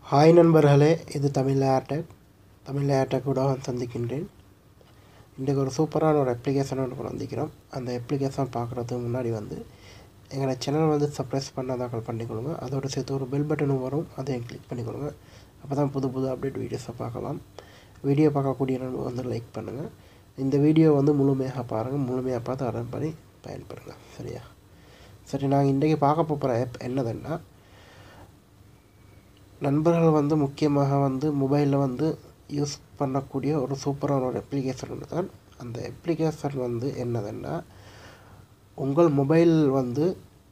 hi நண்பர்களே இது தமிழ் ஏர்டெக் தமிழ் ஏர்டெக் உடன் சந்திக்கின்றேன் இன்றைக்கு ஒரு சூப்பரான ஒரு அப்ளிகேஷன் ஒன்று கொண்டு வந்திருக்கிறோம் அந்த அப்ளிகேஷன் பார்க்குறதுக்கு முன்னாடி வந்து எங்களோட சேனல் வந்து சப்ஸ்கிரைப் பண்ணாதாக்கள் பண்ணிக்கொள்ளுங்க அதோட சேர்த்து ஒரு பெல் பட்டனும் வரும் அதையும் கிளிக் பண்ணிக்கொள்ளுங்க அப்போ தான் புது புது அப்டேட் வீடியோஸை பார்க்கலாம் வீடியோ பார்க்கக்கூடிய நண்பர் வந்து லைக் பண்ணுங்கள் இந்த வீடியோ வந்து முழுமையாக பாருங்கள் முழுமையாக பார்த்து அதன்படி பயன்பெறுங்க சரியா சரி நாங்கள் இன்றைக்கி பார்க்க போகிற ஆப் என்னதுன்னா நண்பர்கள் வந்து முக்கியமாக வந்து மொபைலில் வந்து யூஸ் பண்ணக்கூடிய ஒரு சூப்பரான ஒரு அப்ளிகேஷன் ஒன்று தான் அந்த அப்ளிகேஷன் வந்து என்னதுன்னா உங்கள் மொபைல் வந்து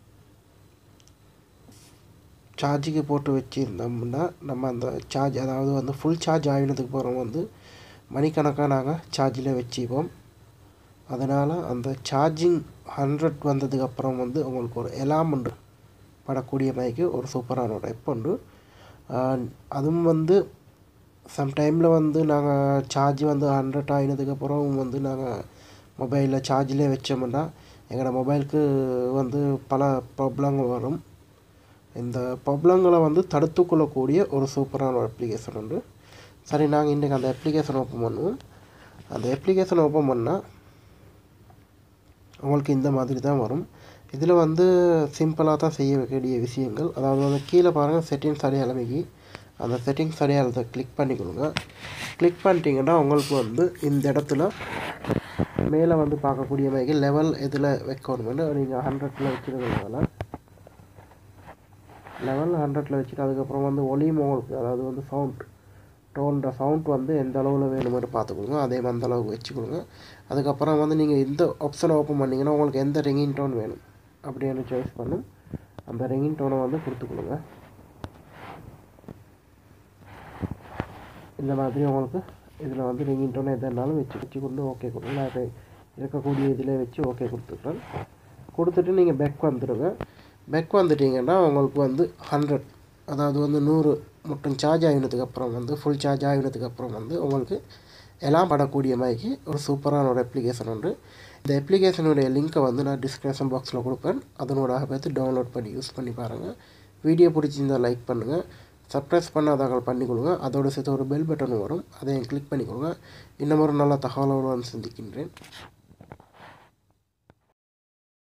சார்ஜுக்கு போட்டு வச்சுருந்தோம்னா நம்ம அந்த சார்ஜ் அதாவது வந்து ஃபுல் சார்ஜ் ஆகினதுக்கு அப்புறம் வந்து மணிக்கணக்காக நாங்கள் சார்ஜில் வச்சுப்போம் அதனால் அந்த சார்ஜிங் ஹண்ட்ரட் வந்ததுக்கப்புறம் வந்து உங்களுக்கு ஒரு எலாம் உண்டு படக்கூடிய மாதிரிக்கு ஒரு சூப்பரான ஒரு ஆப் உண்டு அதுவும் வந்து சம்டைமில் வந்து நாங்கள் சார்ஜ் வந்து ஹண்ட்ரட் ஆகினதுக்கப்புறம் வந்து நாங்கள் மொபைலில் சார்ஜிலே வச்சோம்னா எங்களோட மொபைலுக்கு வந்து பல ப்ராப்ளங்கள் வரும் இந்த ப்ராப்ளங்களை வந்து தடுத்துக்கொள்ளக்கூடிய ஒரு சூப்பரான ஒரு அப்ளிகேஷன் உண்டு சரி நாங்கள் இன்றைக்கி அந்த அப்ளிகேஷன் ஓப்பன் பண்ணுவோம் அந்த அப்ளிகேஷன் ஓப்பன் பண்ணால் உங்களுக்கு இந்த மாதிரி தான் வரும் இதில் வந்து சிம்பிளாக தான் செய்ய வேண்டிய விஷயங்கள் அதாவது வந்து கீழே பாருங்கள் செட்டிங்ஸ் அடையாளமைக்கு அந்த செட்டிங்ஸ் அடையாளத்தை கிளிக் பண்ணிக்கொடுங்க கிளிக் பண்ணிட்டீங்கன்னா உங்களுக்கு வந்து இந்த இடத்துல மேலே வந்து பார்க்கக்கூடிய மாதிரி லெவல் இதில் வைக்கணும்னு நீங்கள் ஹண்ட்ரட்டில் வச்சுருக்கிறதுனால லெவல் ஹண்ட்ரட்டில் வச்சுட்டு அதுக்கப்புறம் வந்து ஒலியும் உங்களுக்கு அதாவது வந்து சவுண்ட் டோன்ற சவுண்ட் வந்து எந்த அளவில் வேணுமென்று பார்த்துக்கொடுங்க அதே அந்த அளவுக்கு வச்சுக்கொடுங்க அதுக்கப்புறம் வந்து நீங்கள் இந்த ஆப்ஷனை ஓப்பன் பண்ணிங்கன்னா உங்களுக்கு எந்த ரிங்கிங் டோன் வேணும் அப்படின்னு சாய்ஸ் பண்ணும் அந்த ரிங்கிங் டோனை வந்து கொடுத்துக்கொடுங்க இந்த மாதிரி உங்களுக்கு இதில் வந்து ரிங்கிங் டோன் எதுனாலும் வச்சு வச்சு கொண்டு ஓகே கொடுங்க நான் இப்போ இருக்கக்கூடிய இதில் வச்சு ஓகே கொடுத்துட்றேன் கொடுத்துட்டு நீங்கள் பேக் வந்துடுங்க பேக் வந்துட்டிங்கன்னா உங்களுக்கு வந்து ஹண்ட்ரட் அதாவது வந்து நூறு மட்டும் சார்ஜ் ஆகினதுக்கப்புறம் வந்து ஃபுல் சார்ஜ் ஆகினதுக்கப்புறம் வந்து உங்களுக்கு எல்லாம் படக்கூடிய மாதிரிக்கு ஒரு சூப்பரான ஒரு அப்ளிகேஷன் உண்டு இந்த அப்ளிகேஷனுடைய லிங்க்கை வந்து நான் டிஸ்கிரிப்ஷன் பாக்ஸில் கொடுப்பேன் அதனோட பார்த்து டவுன்லோட் பண்ணி யூஸ் பண்ணி பாருங்கள் வீடியோ பிடிச்சிருந்தால் லைக் பண்ணுங்கள் சப்ஸ்கிரைப் பண்ணாதாக்கள் பண்ணி கொடுங்க அதோடு சேர்த்து ஒரு பெல் பட்டன் வரும் அதையும் கிளிக் பண்ணி கொடுங்க இன்னும் ஒரு நல்ல தகவலோடு சந்திக்கின்றேன்